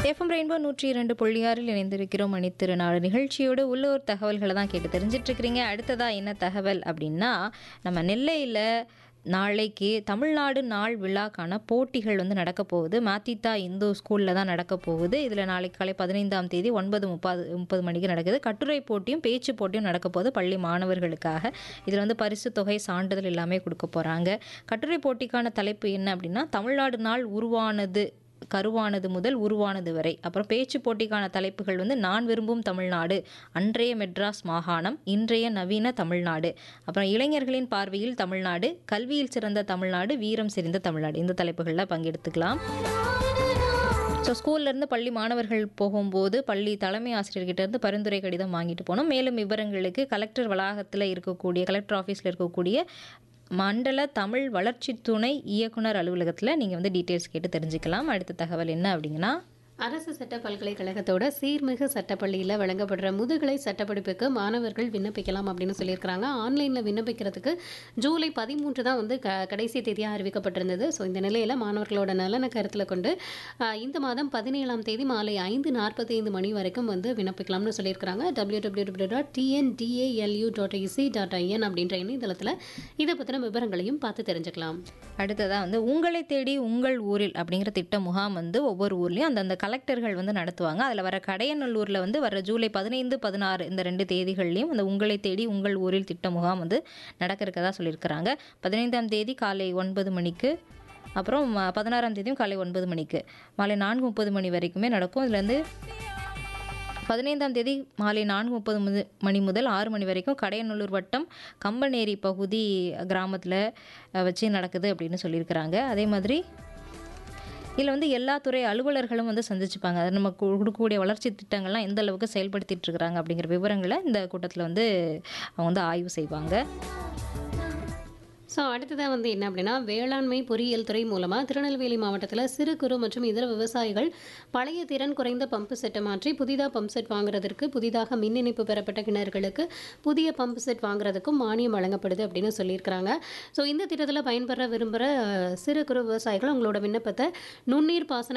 FM rainbow நூற்றி இரண்டு புள்ளியாறில் இணைந்திருக்கிறோம் மணித்திருநாடு நிகழ்ச்சியோட உள்ளூர் தகவல்களை தான் கேட்டு தெரிஞ்சிட்டு இருக்கிறீங்க அடுத்ததா என்ன தகவல் அப்படின்னா நம்ம நெல்லையில் நாளைக்கு தமிழ்நாடு நாள் விழாக்கான போட்டிகள் வந்து நடக்க போகுது மாத்தித்தா இந்து ஸ்கூலில் தான் நடக்க போகுது இதில் நாளைக்கு காலை பதினைந்தாம் தேதி ஒன்பது முப்பது முப்பது மணிக்கு நடக்குது கட்டுரை போட்டியும் பேச்சு போட்டியும் நடக்க போகுது பள்ளி மாணவர்களுக்காக இதில் வந்து பரிசு தொகை சான்றிதழ் எல்லாமே கொடுக்க போகிறாங்க கட்டுரை போட்டிக்கான தலைப்பு என்ன அப்படின்னா தமிழ்நாடு நாள் உருவானது கருவானது முதல் உருவானது வரை அப்புறம் பேச்சு போட்டிக்கான தலைப்புகள் வந்து நான் விரும்பும் தமிழ்நாடு அன்றைய மெட்ராஸ் மாகாணம் இன்றைய நவீன தமிழ்நாடு அப்புறம் இளைஞர்களின் பார்வையில் தமிழ்நாடு கல்வியில் சிறந்த தமிழ்நாடு வீரம் செறிந்த தமிழ்நாடு இந்த தலைப்புகளில் பங்கெடுத்துக்கலாம் ஸோ ஸ்கூல்லேருந்து பள்ளி மாணவர்கள் போகும்போது பள்ளி தலைமை ஆசிரியர்கிட்ட இருந்து பரிந்துரை கடிதம் வாங்கிட்டு போனோம் மேலும் விவரங்களுக்கு கலெக்டர் வளாகத்தில் இருக்கக்கூடிய கலெக்டர் ஆஃபீஸில் இருக்கக்கூடிய மண்டல தமிழ் வளர்ச்சி துணை இயக்குனர் அலுவலகத்தில் நீங்கள் வந்து டீட்டெயில்ஸ் கேட்டு தெரிஞ்சுக்கலாம் அடுத்த தகவல் என்ன அப்படிங்கன்னா அரசு சட்ட பல்கலைக்கழகத்தோட சீர்மிகு சட்டப்பள்ளியில் வழங்கப்படுற முதுகலை சட்டப்படிப்புக்கு மாணவர்கள் விண்ணப்பிக்கலாம் அப்படின்னு சொல்லியிருக்கிறாங்க ஆன்லைனில் விண்ணப்பிக்கிறதுக்கு ஜூலை பதிமூன்று தான் வந்து க கடைசி தேதியாக அறிவிக்கப்பட்டிருந்தது ஸோ இந்த நிலையில் மாணவர்களோட நலனை கருத்தில் கொண்டு ஆஹ், இந்த மாதம் பதினேழாம் தேதி மாலை ஐந்து நாற்பத்தி ஐந்து மணி வரைக்கும் வந்து விண்ணப்பிக்கலாம்னு சொல்லியிருக்கிறாங்க W W W dot TNDALU dot AC dot IN அப்படின்ற இணையதளத்தில் இதை பற்றின விவரங்களையும் பார்த்து தெரிஞ்சுக்கலாம் அடுத்ததாக வந்து உங்களை தேடி உங்கள் ஊரில் அப்படிங்கிற திட்ட முகாம் வந்து ஒவ்வொரு ஊர்லேயும் அந்தந்த கலெக்டர்கள் வந்து நடத்துவாங்க அதில் வர கடையநல்லூரில் வந்து வர ஜூலை பதினைந்து பதினாறு இந்த ரெண்டு தேதிகள்லையும் அந்த உங்களை தேடி உங்கள் ஊரில் திட்ட முகாம் வந்து நடக்க இருக்கதா சொல்லியிருக்கிறாங்க பதினைந்தாம் தேதி காலை ஒன்பது மணிக்கு அப்புறம் ம- பதினாறாம் தேதியும் காலை ஒன்பது மணிக்கு மாலை நான்கு முப்பது மணி வரைக்குமே நடக்கும் இதுல இருந்து பதினைந்தாம் தேதி மாலை நான்கு முப்பது முது மணி முதல் ஆறு மணி வரைக்கும் கடையநல்லூர் வட்டம் கம்பனேரி பகுதி கிராமத்தில் வச்சு நடக்குது அப்படின்னு சொல்லியிருக்கிறாங்க அதே மாதிரி இதில் வந்து எல்லா துறை அலுவலர்களும் வந்து சந்திச்சுப்பாங்க அது நம்ம கு- கொடுக்கக்கூடிய வளர்ச்சி திட்டங்கள்லாம் எந்த அளவுக்கு செயல்படுத்திட்டு இருக்கிறாங்க அப்படிங்கிற விவரங்களை இந்த கூட்டத்தில் வந்து அவங்க வந்து ஆய்வு செய்வாங்க ஸோ அடுத்ததாக வந்து என்ன அப்படின்னா வேளாண்மை பொறியியல் துறை மூலமாக திருநெல்வேலி மாவட்டத்தில் சிறு குறு மற்றும் இதர விவசாயிகள் பழைய திறன் குறைந்த பம்பு செட்டை மாற்றி புதிதாக பம்ப் செட் வாங்குறதற்கு புதிதாக மின் இணைப்பு பெறப்பட்ட கிணறுகளுக்கு புதிய பம்பு செட் வாங்குறதுக்கும் மானியம் வழங்கப்படுது அப்படின்னு சொல்லியிருக்கிறாங்க ஸோ இந்த திட்டத்தில் பயன்பெற விரும்புகிற அஹ், சிறு குறு விவசாயிகள் உங்களோட விண்ணப்பத்தை நுண்ணீர் பாசன